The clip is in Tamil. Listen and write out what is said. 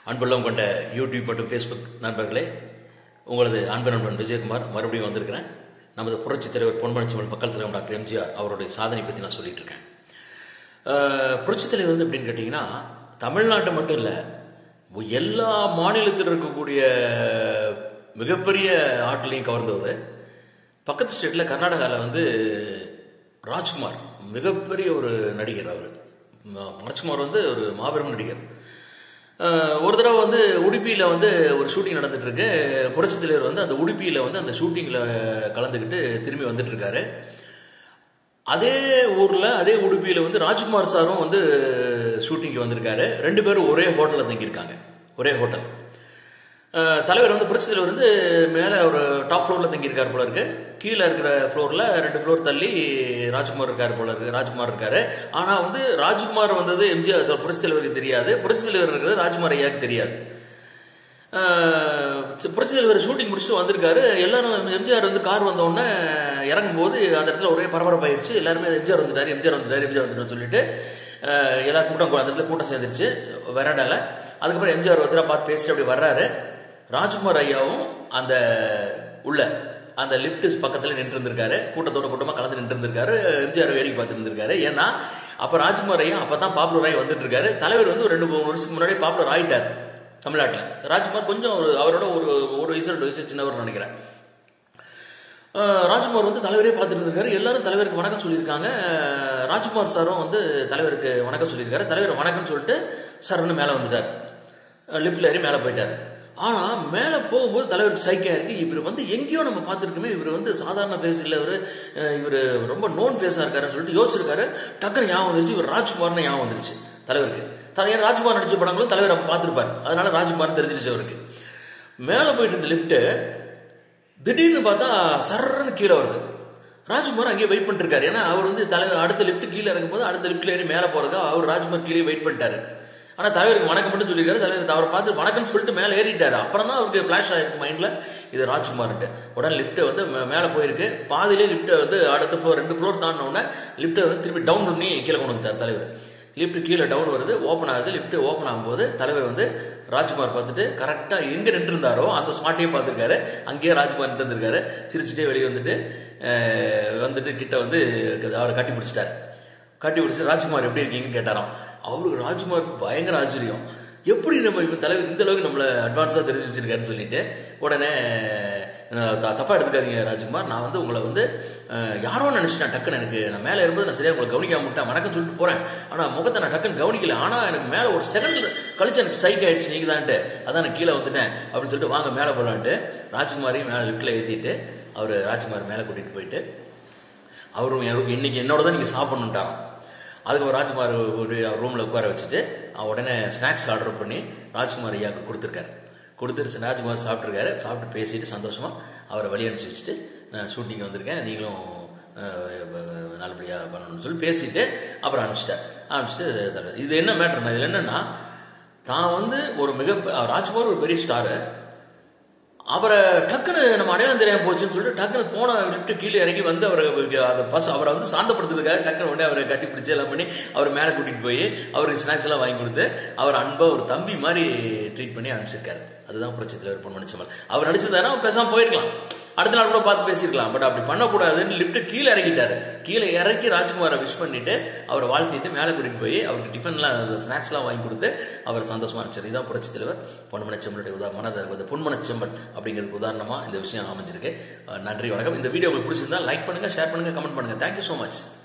அன்புள்ளம் கொண்ட யூடியூப் மற்றும் ஃபேஸ்புக் நண்பர்களே உங்களது அன்பு நண்பன் விஜயகுமார் மறுபடியும் வந்திருக்கிறேன் நமது புரட்சித் தலைவர் பொன்மனச்சிவன் மக்கள் தலைவர் டாக்டர் எம்ஜிஆர் அவருடைய சாதனை பற்றி நான் சொல்லிட்டு இருக்கேன் அஹ், புரட்சித் தலைவர் வந்து எப்படின்னு கேட்டிங்கன்னா தமிழ்நாட்டை மட்டும் இல்லை எல்லா மாநிலத்தில் இருக்கக்கூடிய மிகப்பெரிய ஆட்களையும் கவர்ந்தவர் பக்கத்து ஸ்டேட்டில் கர்நாடகாவில் வந்து ராஜ்குமார் மிகப்பெரிய ஒரு நடிகர் அவர் ராஜ்குமார் வந்து ஒரு மாபெரும் நடிகர் அஹ் ஒரு தடவை வந்து உடுப்பியில் வந்து ஒரு ஷூட்டிங் நடந்துட்டு இருக்கு புரட்சித் தலைவர் வந்து அந்த உடுப்பியில் வந்து அந்த ஷூட்டிங்கில் கலந்துக்கிட்டு திரும்பி வந்துட்டு இருக்காரு அதே ஊரில் அதே உடுப்பியில் வந்து ராஜ்குமார் சாரும் வந்து ஷூட்டிங்க்கு வந்திருக்காரு ரெண்டு பேரும் ஒரே ஹோட்டலில் தங்கியிருக்காங்க ஒரே ஹோட்டல் அஹ் தலைவர் வந்து புரட்சி தலைவர் வந்து மேலே ஒரு டாப் ஃப்ளோரில் தங்கியிருக்காரு போல இருக்கு கீழே இருக்கிற ஃப்ளோரில் ரெண்டு ஃப்ளோர் தள்ளி ராஜ்குமார் இருக்காரு போல இருக்கு ராஜ்குமார் இருக்காரு ஆனால் வந்து ராஜ்குமார் வந்தது எம்ஜிஆர் புரட்சி தலைவருக்கு தெரியாது புரட்சி தலைவர் இருக்கிறது ராஜ்குமார் ஐயாவுக்கு தெரியாது அஹ் புரட்சி தலைவர் ஷூட்டிங் முடிச்சுட்டு வந்திருக்காரு எல்லாரும் எம்ஜிஆர் வந்து கார் வந்த உடனே இறங்கும் போது அந்த இடத்துல ஒரே பரபரப்பாயிருச்சு எல்லாருமே எம்ஜிஆர் வந்துட்டாரு எம்ஜிஆர் வந்துட்டாரு எம்ஜிஆர் வந்துட்டாரு சொல்லிட்டு அஹ் எல்லாரும் கூட்டம் அந்த இடத்துல கூட்டம் சேர்ந்துருச்சு வெராண்டால அதுக்கப்புறம் எம்ஜிஆர் ஒருத்தர பார்த்து பேசிட்டு அப்படி வர்றாரு ராஜ்குமார் ஐயாவும் அந்த உள்ள அந்த லிஃப்ட் பக்கத்துல நின்று இருந்திருக்காரு கூட்டத்தோட கூட்டமா கலந்து நின்று இருந்திருக்காரு எம்ஜிஆர் வேடிக்கை பார்த்து இருந்திருக்காரு ஏன்னா அப்ப ராஜ்குமார் ஐயா அப்பதான் பாப்புலர் ஆகி வந்துட்டு இருக்காரு தலைவர் வந்து ஒரு ரெண்டு மூணு வருஷத்துக்கு முன்னாடி பாப்புலர் ஆயிட்டார் தமிழ்நாட்டில் ராஜ்குமார் கொஞ்சம் ஒரு அவரோட ஒரு ஒரு வயசு ரெண்டு வயசு சின்னவர் நினைக்கிறேன் அஹ் ராஜ்குமார் வந்து தலைவரே பார்த்துட்டு இருந்திருக்காரு எல்லாரும் தலைவருக்கு வணக்கம் சொல்லியிருக்காங்க அஹ் ராஜ்குமார் சாரும் வந்து தலைவருக்கு வணக்கம் சொல்லியிருக்காரு தலைவர் வணக்கம் சொல்லிட்டு சரன்னு மேலே வந்துட்டார் லிஃப்ட்ல ஏறி மேலே போயிட்டார் ஆனா மேலே போகும்போது தலைவருக்கு சைக்கியா இருக்கு இவர் வந்து எங்கேயோ நம்ம பார்த்துருக்கோமே இவர் வந்து சாதாரண ஃபேஸ் இல்லை இவர் இவர் ரொம்ப நோன் ஃபேஸா இருக்காருன்னு சொல்லிட்டு யோசிச்சிருக்காரு டக்குனு ஞாபகம் வந்துருச்சு இவர் ராஜ்குமார்னு ஞாபகம் வந்துருச்சு தலைவருக்கு தலைவர் ராஜ்குமார் நடிச்ச படங்களும் தலைவர் அப்போ பார்த்துருப்பார் அதனால ராஜ்குமார் தெரிஞ்சிருச்சு அவருக்கு மேலே போயிட்டு இருந்த லிஃப்ட்டு திடீர்னு பார்த்தா சர்றன்னு கீழே வருது ராஜ்குமார் அங்கேயே வெயிட் பண்ணிட்டு இருக்காரு ஏன்னா அவர் வந்து தலைவர் அடுத்த லிஃப்ட் கீழே இறங்கும் போது அடுத்த லிஃப்ட்ல ஏறி மேலே போறதா அவர் ராஜ்குமார் கீழே வெயிட் பண்ணிட்டாரு ஆனா தலைவருக்கு வணக்கம் மட்டும் சொல்லியிருக்காரு தலைவர் அவரை பார்த்து வணக்கம் சொல்லிட்டு மேலே ஏறிட்டாரு அப்புறம் தான் அவருக்கு ஃபிளாஷ் ஆயிருக்கு மைண்ட்ல இது ராஜ்குமார்ட்டு உடனே லிஃப்ட் வந்து மே- மேலே போயிருக்கு பாதியிலே லிஃப்ட் வந்து அடுத்த floor, ரெண்டு ஃப்ளோர் தாண்டின உடனே லிஃப்ட்டை வந்து திரும்பி டவுன் பண்ணி கீழே கொண்டு வந்துட்டார் தலைவர் லிஃப்ட் கீழே டவுன் வருது ஓப்பன் ஆகுது லிஃப்ட் ஓப்பன் ஆகும்போது தலைவர் வந்து ராஜ்குமார் பார்த்துட்டு கரெக்டா எங்க நின்று இருந்தாரோ அந்த ஸ்பாட்டையே பார்த்துருக்காரு அங்கேயே ராஜ்குமார் நின்று இருந்திருக்காரு சிரிச்சுட்டே வெளியே வந்துட்டு அஹ், வந்துட்டு கிட்ட வந்து அவரை கட்டி பிடிச்சிட்டாரு கட்டி பிடிச்சி ராஜ்குமார் எப்படி இருக்கீங்கன்னு கேட்டாராம் அவருக்கு ராஜ்குமாருக்கு பயங்கர ஆச்சரியம் எப்படி நம்ம இவன் தலைவர் இந்த அளவுக்கு நம்மள அட்வான்ஸா தெரிஞ்சு வச்சிருக்காருன்னு சொல்லிட்டு உடனே அஹ், த- தப்பா எடுத்துக்காதீங்க ராஜ்குமார் நான் வந்து உங்களை வந்து அஹ், யாரோ நினைச்சிட்டேன் டக்குன்னு எனக்கு நான் மேலே இருக்கும்போது நான் சரியா உங்களை கவனிக்காம விட்டேன் வணக்கம் சொல்லிட்டு போறேன் ஆனா முகத்தை நான் டக்குன்னு கவனிக்கல ஆனா எனக்கு மேல ஒரு செகண்ட் கழிச்சு எனக்கு ஸ்ட்ரைக் ஆயிடுச்சு நீங்க தான்ட்டு அதான் நான் கீழே வந்துட்டேன் அப்படின்னு சொல்லிட்டு வாங்க மேலே போலான்ட்டு ராஜ்குமாரையும் மேலே லிஃப்ட்ல ஏத்திட்டு அவர் ராஜ்குமார் மேலே கூட்டிட்டு போயிட்டு அவரும் என் இன்னைக்கு என்னோட தான் நீங்கள் சாப்பிடணுன்ட்டாராம் அதுக்கு ராஜ்குமார் ஒரு ரூமில் உட்கார வச்சுட்டு அவன் உடனே ஸ்நாக்ஸ் ஆர்டர் பண்ணி ராஜ்குமார் ஐயாவுக்கு கொடுத்துருக்காரு கொடுத்துருச்சு ராஜ்குமார் சாப்பிட்ருக்காரு சாப்பிட்டு பேசிட்டு சந்தோஷமா அவரை வழி அனுப்பிச்சு வச்சுட்டு நான் ஷூட்டிங் வந்திருக்கேன் நீங்களும் அஹ், நல்லபடியாக பண்ணணும்னு சொல்லி பேசிட்டு அப்புறம் அனுப்பிச்சிட்டார் அனுப்பிச்சிட்டு தர- இது என்ன மேட்ருனா இதில் என்னன்னா தான் வந்து ஒரு மிக ராஜ்குமார் ஒரு பெரிய ஸ்டாரு அவரை டக்குன்னு நம்ம அடையாளம் தெரியாம போச்சுன்னு சொல்லிட்டு டக்குன்னு போன லிஃப்ட் கீழே இறங்கி வந்து அவரை அந்த பஸ் அவரை வந்து சாந்தப்படுத்துறதுக்காக டக்குன்னு உடனே அவரை கட்டி பிடிச்சி எல்லாம் பண்ணி அவர் மேலே கூட்டிட்டு போய் அவருக்கு ஸ்நாக்ஸ் எல்லாம் வாங்கி கொடுத்து அவர் அன்பா ஒரு தம்பி மாதிரி ட்ரீட் பண்ணி அனுப்பிச்சிருக்காரு அதுதான் புரட்சி தலைவர் பொன் மனுச்சமல் அவர் நடிச்சிருந்தாருன்னா அவர் பேசாம போயிருக்கலாம் அடுத்த நாள் கூட பார்த்து பேசியிருக்கலாம் பட் அப்படி பண்ணக்கூடாதுன்னு லிஃப்ட் கீழே இறக்கிட்டாரு கீழே இறக்கி ராஜ்குமாரை விஷ் பண்ணிட்டு அவரை வாழ்த்திட்டு மேலே கூட்டிட்டு போய் அவருக்கு டிஃபன்லாம் ஸ்நாக்ஸ்லாம் வாங்கி கொடுத்து அவர் சந்தோஷமா அனுப்பிச்சார் இதுதான் புரட்சி தலைவர் பொன்மனச்செம்மனுடைய உதா மனத பொன்மனச்செம்மன் அப்படிங்கிறதுக்கு உதாரணமா இந்த விஷயம் அமைஞ்சிருக்கு அஹ் நன்றி வணக்கம் இந்த வீடியோ உங்களுக்கு பிடிச்சிருந்தா லைக் பண்ணுங்க ஷேர் பண்ணுங்க கமெண்ட் பண்ணுங்க தேங்க்யூ ஸோ மச்